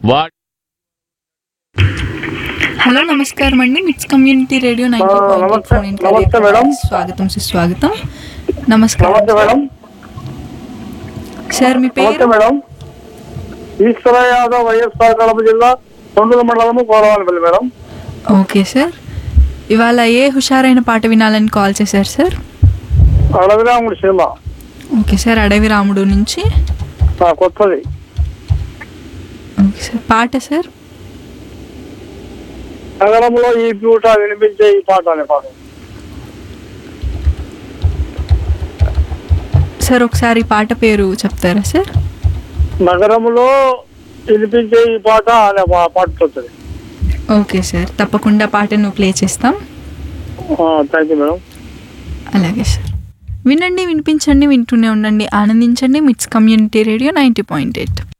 వా హలో నమస్కారం అండి మిట్స్ కమ్యూనిటీ రేడియో నైన్టీ ఆ, నమస్తే. నమస్తే మేడం. స్వాగతం సుస్వాగతం నమస్కారం నమస్తే మేడం సార్ మీ నమస్తే పేరు మేడం ఈశ్వర యాదవ్ వైఎస్ఆర్ కడప జిల్లా తొండూరు మండలము కోరవాలపల్లి మేడం ఓకే సార్ ఇవాళ ఏ హుషారైన పాట వినాలని కాల్ చేశారు సార్ అడవిరాముడి cinema okay sir Adavi Ramudu నుంచి ఆ, కొత్తది ఓకే సార్ పాట సార్ నగరంలో ఈ పూట వినిపించే ఈ పాట అనే పాట సార్ ఒకసారి పాట పేరు చెప్తారా సార్ నగరంలో వినిపించే ఈ పాట అనే పా- పాట వస్తుంది ఓకే సార్ తప్పకుండా పాటను ప్లే చేస్తాం థ్యాంక్ యూ మేడం అలాగే సార్ వినండి వినిపించండి వింటూనే ఉండండి ఆనందించండి MITS community radio ninety point eight